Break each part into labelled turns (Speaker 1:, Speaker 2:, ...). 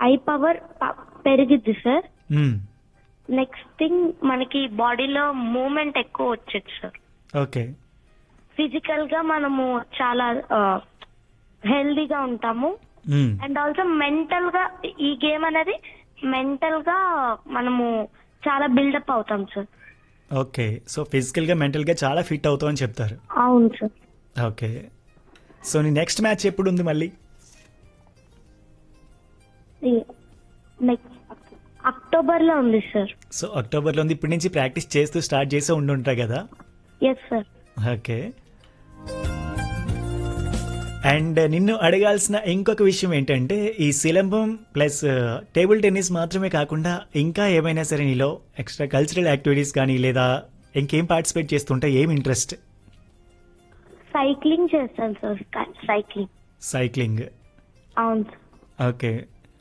Speaker 1: I power పెరిగిద్ది sir
Speaker 2: మ్మ్.
Speaker 1: Next thing మనకి బాడీలో మూమెంట్ ఎక్కువ వచ్చేది సార్
Speaker 2: ఓకే
Speaker 1: ఫిజికల్ గా మనము చాలా హెల్దీగా ఉంటాము
Speaker 2: మ్మ్.
Speaker 1: అండ్ ఆల్సో మెంటల్ గా ఈ గేమ్ అనేది మెంటల్ గా మనము చాలా బిల్డప్ అవుతాం సార్
Speaker 2: ఓకే సో ఫిజికల్గా మెంటల్గా చాలా ఫిట్ అవుతావు అని చెప్తారు
Speaker 1: అవును సార్
Speaker 2: ఓకే సో నీ నెక్స్ట్ మ్యాచ్ ఎప్పుడు ఉంది మళ్ళీ
Speaker 1: నెక్స్ట్ అక్టోబర్ లో ఉంది సార్
Speaker 2: సో అక్టోబర్లో ఉంది ఇప్పటి నుంచి ప్రాక్టీస్ చేస్తూ స్టార్ట్ చేసే ఉండుంటాయి కదా
Speaker 1: ఎస్ సార్
Speaker 2: ఓకే అండ్ నిన్ను అడగాల్సిన ఇంకొక విషయం ఏంటంటే ఈ సిలంబం ప్లస్ టేబుల్ టెన్నిస్ మాత్రమే కాకుండా ఇంకా ఏమైనా సరే నీలో ఎక్స్ట్రా కల్చరల్ యాక్టివిటీస్ కానీ లేదా ఇంకేం పార్టిసిపేట్ చేస్తుంటే ఏం ఇంట్రెస్ట్
Speaker 1: సైక్లింగ్ చేస్తాను సార్ సైక్లింగ్
Speaker 2: సైక్లింగ్
Speaker 1: అవును సార్
Speaker 2: ఓకే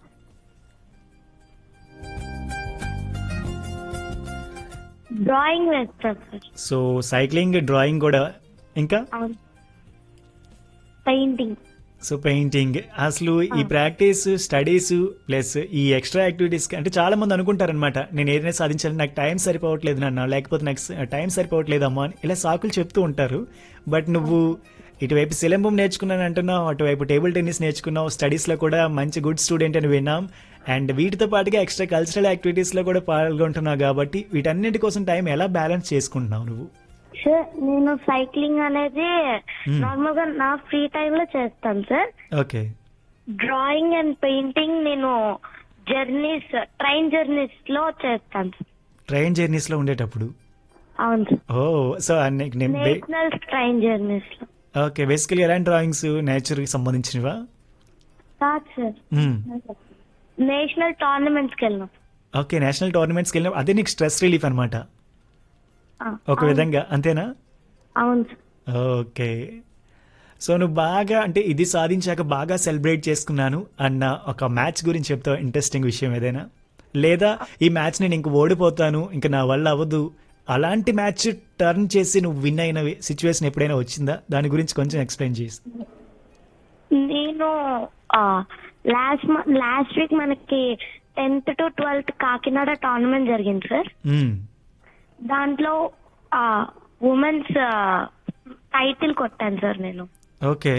Speaker 1: డ్రాయింగ్ వేస్తాను సార్
Speaker 2: సో సైక్లింగ్ డ్రాయింగ్ కూడా ఇంకా
Speaker 1: అవును పెయింటింగ్
Speaker 2: సో పెయింటింగ్ అసలు ఈ ప్రాక్టీస్ స్టడీస్ ప్లస్ ఈ ఎక్స్ట్రా యాక్టివిటీస్ అంటే చాలా మంది అనుకుంటారనమాట నేను ఏదైనా సాధించాలి నాకు టైం సరిపోవట్లేదు నాన్న లేకపోతే నాకు టైం సరిపోవట్లేదు అమ్మా అని ఇలా సాకులు చెప్తూ ఉంటారు బట్ నువ్వు ఇటువైపు సిలంబం నేర్చుకున్నాను అంటున్నావు అటువైపు టేబుల్ టెన్నిస్ నేర్చుకున్నావు స్టడీస్లో కూడా మంచి గుడ్ స్టూడెంట్ అని విన్నాం అండ్ వీటితో పాటుగా ఎక్స్ట్రా కల్చరల్ యాక్టివిటీస్లో కూడా పాల్గొంటున్నావు కాబట్టి వీటన్నిటి కోసం టైం ఎలా బ్యాలెన్స్ చేసుకుంటున్నావు నువ్వు
Speaker 1: సార్ నేను సైక్లింగ్ అనేది నార్మల్ గా నా ఫ్రీ టైం లో చేస్తాను sir
Speaker 2: okay
Speaker 1: drawing and painting నేను జర్నీస్ ట్రైన్ జర్నీస్ లో చేస్తాను సార్
Speaker 2: ట్రైన్ జర్నీస్లో ఉండేటప్పుడు
Speaker 1: అవును సార్
Speaker 2: ఓ సో నేను
Speaker 1: నేషనల్ ట్రైన్ జర్నీస్ లో
Speaker 2: ఓకే బేసికలీ ఎలాంటి డ్రాయింగ్స్ నేచర్కి సంబంధించినవా
Speaker 1: కాదు సార్
Speaker 2: మ్మ్.
Speaker 1: నేషనల్ టోర్నమెంట్స్ కి వెళ్ళినాం
Speaker 2: ఓకే నేషనల్ టోర్నమెంట్స్కి వెళ్ళిన అదే నీకు స్ట్రెస్ రిలీఫ్ అనమాట
Speaker 1: ఆ,
Speaker 2: ఒక విధంగా అంతేనా
Speaker 1: అవును సార్
Speaker 2: ఓకే సో నువ్వు బాగా అంటే ఇది సాధించాక బాగా సెలబ్రేట్ చేసుకున్నాను అన్న ఒక మ్యాచ్ గురించి చెప్తావు ఇంట్రెస్టింగ్ విషయం ఏదైనా లేదా ఈ మ్యాచ్ నేను ఇంక ఓడిపోతాను ఇంకా నా వల్ల అవ్వదు అలాంటి మ్యాచ్ టర్న్ చేసి నువ్వు విన్ అయిన సిచ్యువేషన్ ఎప్పుడైనా వచ్చిందా దాని గురించి కొంచెం ఎక్స్ప్లెయిన్ చేసి
Speaker 1: నేను లాస్ట్ లాస్ట్ వీక్ మనకి tenth to twelfth Kakinada tournament జరిగింది సార్
Speaker 2: మ్మ్.
Speaker 1: దాంట్లో ఉమెన్స్ టైటిల్ కొట్టాను సార్ నేను
Speaker 2: ఓకే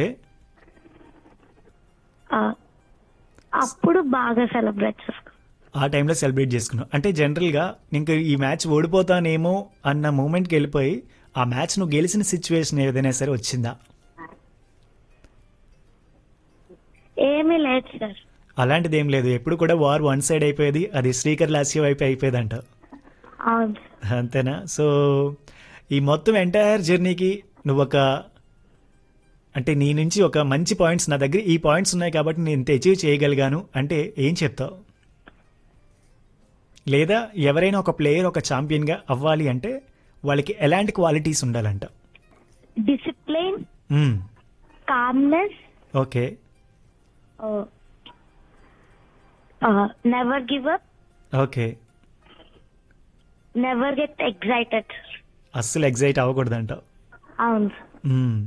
Speaker 1: ఆ, అప్పుడు బాగా సెలబ్రేట్ చేసుకున్నాను
Speaker 2: ఆ టైంలో సెలబ్రేట్ చేసుకున్నావు అంటే జనరల్గా నీకు ఈ మ్యాచ్ ఓడిపోతానేమో అన్న మూమెంట్కి వెళ్ళిపోయి ఆ మ్యాచ్ నువ్వు గెలిచిన సిచ్యువేషన్ ఏదైనా సరే వచ్చిందా
Speaker 1: ఏమీ లేదు సార్
Speaker 2: అలాంటిది ఏం లేదు ఎప్పుడు కూడా వార్ వన్ సైడ్ అయిపోయేది అది శ్రీకర్ లాస్య వైపు అయిపోయేదంట
Speaker 1: అవును సార్.
Speaker 2: అంతేనా సో ఈ మొత్తం ఎంటైర్ జర్నీకి నువ్వు ఒక అంటే నీ నుంచి ఒక మంచి పాయింట్స్ నా దగ్గర ఈ పాయింట్స్ ఉన్నాయి కాబట్టి నేను ఇంత అచీవ్ చేయగలిగాను అంటే ఏం చెప్తావు లేదా ఎవరైనా ఒక ప్లేయర్ ఒక ఛాంపియన్గా అవ్వాలి అంటే వాళ్ళకి ఎలాంటి క్వాలిటీస్ ఉండాలంట
Speaker 1: డిసిప్లిన్
Speaker 2: మ్మ్.
Speaker 1: Calmness
Speaker 2: okay
Speaker 1: never give up
Speaker 2: okay
Speaker 1: never get excited
Speaker 2: అస్సలు ఎగ్జైట్ అవ్వకూడదంటావు
Speaker 1: అవును సార్
Speaker 2: మ్మ్.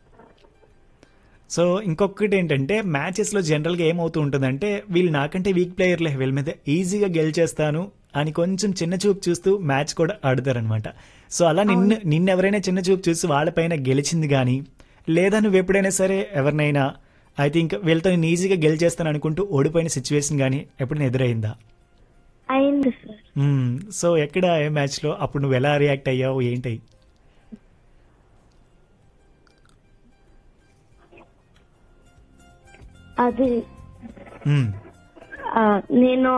Speaker 2: సో ఇంకొకటి ఏంటంటే మ్యాచెస్లో జనరల్గా ఏమవుతూ ఉంటుందంటే వీళ్ళు నాకంటే వీక్ ప్లేయర్లే వీళ్ళ మీద ఈజీగా గెలిచేస్తాను అని కొంచెం చిన్న చూపు చూస్తూ మ్యాచ్ కూడా ఆడతారనమాట సో అలా నిన్ను నిన్నెవరైనా చిన్న చూపు చూసి వాళ్ళపైన గెలిచింది కానీ లేదా నువ్వు ఎప్పుడైనా సరే ఎవరినైనా ఐ థింక్ వీళ్ళతో నేను ఈజీగా గెలిచేస్తాను అనుకుంటూ ఓడిపోయిన సిచ్యువేషన్ కానీ ఎప్పుడైనా ఎదురైందా
Speaker 1: అయింది సార్
Speaker 2: మ్మ్. సో ఎక్కడ ఏ మ్యాచ్లో అప్పుడు నువ్వు ఎలా రియాక్ట్ అయ్యావు ఏంటి
Speaker 1: అది
Speaker 2: మ్మ్.
Speaker 1: ఆ, నేను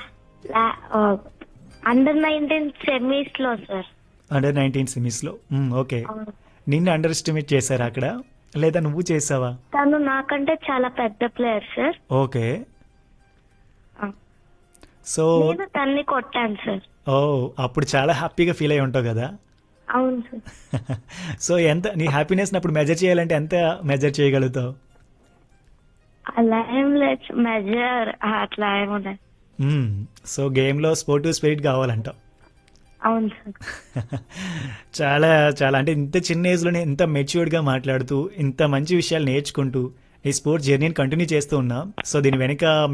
Speaker 1: అండర్ నైన్టీన్ సెమీస్ లో సార్
Speaker 2: అండర్ నైన్టీన్ సెమీస్లో మ్మ్, ఓకే
Speaker 1: అవును.
Speaker 2: నిన్ను అండర్ ఎస్టిమేట్ చేశారా అక్కడ లేదా నువ్వు చేసావా
Speaker 1: తను నాకంటే చాలా పెద్ద ప్లేయర్ సార్
Speaker 2: ఓకే
Speaker 1: ఆ.
Speaker 2: సో
Speaker 1: నేను తన్ని కొట్టాను సార్
Speaker 2: ఓ అప్పుడు చాలా హ్యాపీగా ఫీల్ అయి ఉంటావు కదా
Speaker 1: అవును సార్
Speaker 2: సో ఎంత నీ హ్యాపీనెస్ అప్పుడు మెజర్ చేయాలంటే ఎంత మెజర్ చేయగలుగుతావు
Speaker 1: అలా ఏం లేదు మెజర్ అట్లా ఏముండదు
Speaker 2: మ్మ్. సో గేమ్లో స్పోర్టివ్ స్పిరిట్ కావాలంటావు
Speaker 1: అవును సార్
Speaker 2: చాలా చాలా అంటే ఇంత చిన్న ఏజ్లోనే ఇంత మెచ్యూర్డ్గా మాట్లాడుతూ ఇంత మంచి విషయాలు నేర్చుకుంటూ ఈ స్పోర్ట్స్ జర్నీని కంటిన్యూ చేస్తూ ఉన్నా సో దీని వెనక